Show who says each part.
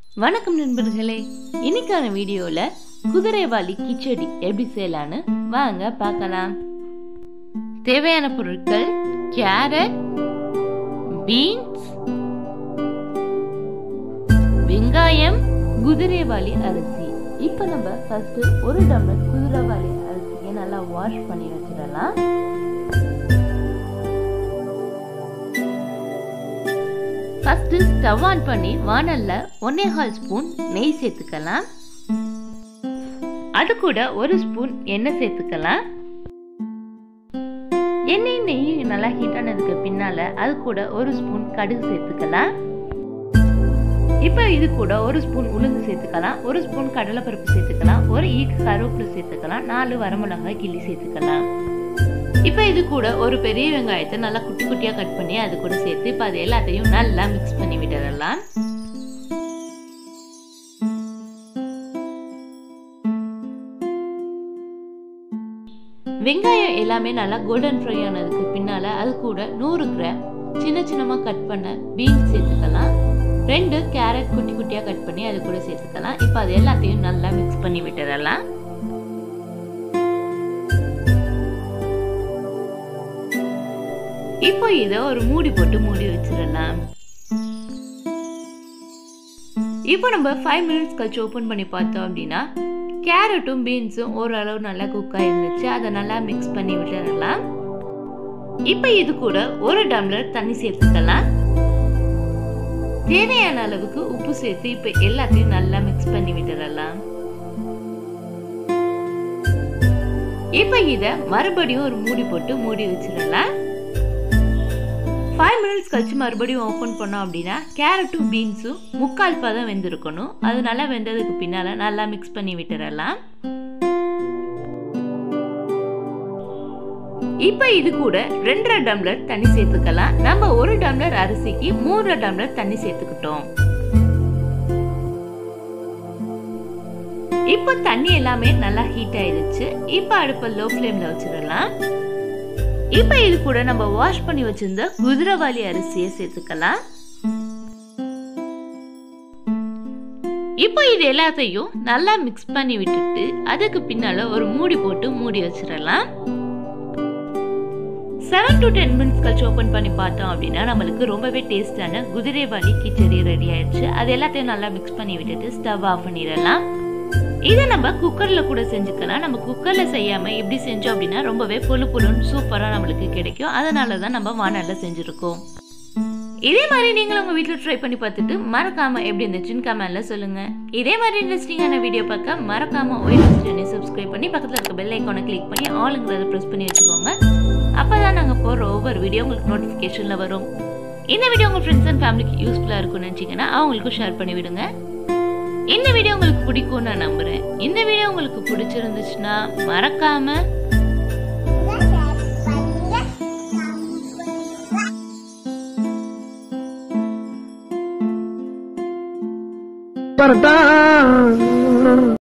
Speaker 1: வணக்கம் நண்பர்களே இன்னைக்கான வீடியோல குதிரைவாலி கிச்சடி எப்படி செய்யலான்னு வாங்க பார்க்கலாம் தேவையான பொருட்கள் கேரட் பீன்ஸ் வெங்காயம் குதிரைவாலி அரிசி இப்போ நம்ம ஃபர்ஸ்ட் ஒரு டம்ளர் குதிரைவாலி அரிசியை நல்லா வாஷ் பண்ணி வச்சிடலாம் ஃபர்ஸ்ட் ஸ்டவ் ஆன் பண்ணி வானல்ல ஒன்னே கால் ஸ்பூன் நெய் சேர்த்துக்கலாம் அது கூட ஒரு ஸ்பூன் எண்ணெய் சேர்த்துக்கலாம் எண்ணெய் நெய் நல்லா ஹீட் ஆனதுக்கு பின்னால அது கூட ஒரு ஸ்பூன் கடுகு சேர்த்துக்கலாம் இப்போ இது கூட ஒரு ஸ்பூன் உளுந்து சேர்த்துக்கலாம் ஒரு ஸ்பூன் கடலைப்பருப்பு சேர்த்துக்கலாம் ஒரு ஈக்கு கருவேப்பிலை சேர்த்துக்கலாம் நாலு வரமிளகாய் கிள்ளி சேர்த்துக்கலாம் இப்போ இது கூட ஒரு பெரிய வெங்காயத்தை நல்லா குட்டி குட்டியாக கட் பண்ணி அது கூட சேர்த்து இப்போ அது எல்லாத்தையும் நல்லா மிக்ஸ் பண்ணி விட்டுறலாம் வெங்காயம் எல்லாமே நல்லா கோல்டன் ஃப்ரை ஆனதுக்கு பின்னால அது கூட நூறு கிராம் சின்ன சின்னமாக கட் பண்ண பீன்ஸ் சேர்த்துக்கலாம் ரெண்டு கேரட் குட்டி குட்டியாக கட் பண்ணி அது கூட சேர்த்துக்கலாம் இப்போ அது எல்லாத்தையும் நல்லா மிக்ஸ் பண்ணி விட்டுறலாம் இப்போ இதை ஒரு மூடி போட்டு மூடி வச்சிடலாம் இப்போ நம்ம ஃபைவ் மினிட்ஸ் கழிச்சு ஓப்பன் பண்ணி பார்த்தோம் அப்படின்னா கேரட்டும் பீன்ஸும் ஓரளவு நல்லா குக் ஆயிருந்துச்சு அதை நல்லா மிக்ஸ் பண்ணி விட்டுடலாம் இப்போ இது கூட ஒரு டம்ளர் தண்ணி சேர்த்துக்கலாம் தேவையான அளவுக்கு உப்பு சேர்த்து இப்போ எல்லாத்தையும் நல்லா மிக்ஸ் பண்ணி விட்டுடலாம் இப்போ இதை மறுபடியும் ஒரு மூடி போட்டு மூடி வச்சிடலாம் ஃபைவ் மினிட்ஸ் கழிச்சு மறுபடியும் ஓப்பன் பண்ணோம் அப்படின்னா கேரட்டும் பீன்ஸும் முக்கால் பதம் வெந்திருக்கணும் அது நல்லா வெந்ததுக்கு பின்னால் நல்லா மிக்ஸ் பண்ணி விட்டுறலாம் இப்போ இது கூட ரெண்டரை டம்ளர் தண்ணி சேர்த்துக்கலாம் நம்ம ஒரு டம்ளர் அரிசிக்கு மூன்றரை டம்ளர் தண்ணி சேர்த்துக்கிட்டோம் இப்போ தண்ணி எல்லாமே நல்லா ஹீட் ஆயிடுச்சு இப்போ அடுப்பை லோ ஃப்ளேம்ல வச்சிடலாம் இப்போ இது கூட நம்ம வாஷ் பண்ணி வச்சிருந்த குதிரைவாலி அரிசியை சேர்த்துக்கலாம் இப்போ இது எல்லாத்தையும் நல்லா மிக்ஸ் பண்ணி விட்டுட்டு அதுக்கு பின்னால ஒரு மூடி போட்டு மூடி வச்சிடலாம் செவன் டு டென் மினிட்ஸ் கழிச்சு ஓப்பன் பண்ணி பார்த்தோம் அப்படின்னா நம்மளுக்கு ரொம்பவே டேஸ்டான குதிரைவாலி கிச்சடி ரெடி ஆயிடுச்சு அது எல்லாத்தையும் நல்லா மிக்ஸ் பண்ணி விட்டுட்டு ஸ்டவ் ஆஃப் பண்ணிடலாம் இதை நம்ம குக்கரில் கூட செஞ்சுக்கலாம் நம்ம குக்கரில் செய்யாமல் இப்படி செஞ்சோம் அப்படின்னா ரொம்பவே புழு புழுன்னு சூப்பராக நம்மளுக்கு கிடைக்கும் அதனால தான் நம்ம வானலில் செஞ்சுருக்கோம் இதே மாதிரி நீங்களும் உங்கள் வீட்டில் ட்ரை பண்ணி பார்த்துட்டு மறக்காமல் எப்படி இருந்துச்சுன்னு கமெண்ட்ல சொல்லுங்கள் இதே மாதிரி இன்ட்ரெஸ்டிங்கான வீடியோ பார்க்க மறக்காமல் ஒயிட் சேனலை சப்ஸ்கிரைப் பண்ணி பக்கத்தில் இருக்க பெல் ஐக்கானை கிளிக் பண்ணி ஆளுங்கிறத ப்ரெஸ் பண்ணி வச்சுக்கோங்க அப்போ தான் நாங்கள் போடுற ஒவ்வொரு வீடியோ உங்களுக்கு நோட்டிஃபிகேஷனில் வரும் இந்த வீடியோ உங்கள் ஃப்ரெண்ட்ஸ் அண்ட் ஃபேமிலிக்கு யூஸ்ஃபுல்லாக இருக்கும்னு நினச்சிங்கன்னா அவங்களுக்கும் ஷேர் பண்ணி விடுங்க இந்த வீடியோ உங்களுக்கு பிடிக்கும் நான் நம்புறேன் இந்த வீடியோ உங்களுக்கு பிடிச்சிருந்துச்சுன்னா மறக்காம
Speaker 2: பரதா